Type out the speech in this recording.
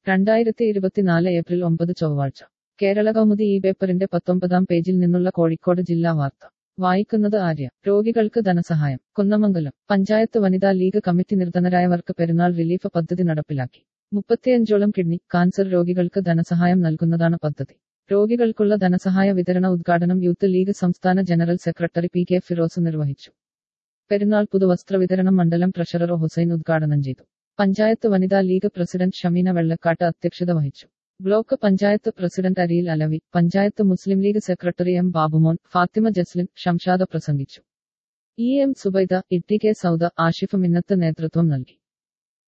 രണ്ടായിരത്തി ഇരുപത്തിനാല് ഏപ്രിൽ ഒമ്പത് ചൊവ്വാഴ്ച കേരള കൗമുദി ഈ പേപ്പറിന്റെ പത്തൊമ്പതാം പേജിൽ നിന്നുള്ള കോഴിക്കോട് ജില്ലാ വാർത്ത വായിക്കുന്നത് ആര്യ രോഗികൾക്ക് ധനസഹായം കുന്നമംഗലം പഞ്ചായത്ത് വനിതാ ലീഗ് കമ്മിറ്റി നിർധനരായവർക്ക് പെരുന്നാൾ റിലീഫ് പദ്ധതി നടപ്പിലാക്കി മുപ്പത്തിയഞ്ചോളം കിഡ്നി കാൻസർ രോഗികൾക്ക് ധനസഹായം നൽകുന്നതാണ് പദ്ധതി രോഗികൾക്കുള്ള ധനസഹായ വിതരണ ഉദ്ഘാടനം യൂത്ത് ലീഗ് സംസ്ഥാന general secretary P K Firos നിർവഹിച്ചു പെരുന്നാൾ പുതുവസ്ത്ര വിതരണം മണ്ഡലം ട്രഷറർ ഹുസൈൻ ഉദ്ഘാടനം ചെയ്തു പഞ്ചായത്ത് വനിതാ ലീഗ് പ്രസിഡന്റ് ഷമീന വെള്ളക്കാട്ട് അധ്യക്ഷത വഹിച്ചു block panchayat president Ariyil Alavi panchayat Muslim league secretary M Babumon Fathima Jaslin Shamshada പ്രസംഗിച്ചു E M Subaida Itty K Sauda Ashif Minnath നേതൃത്വം നൽകി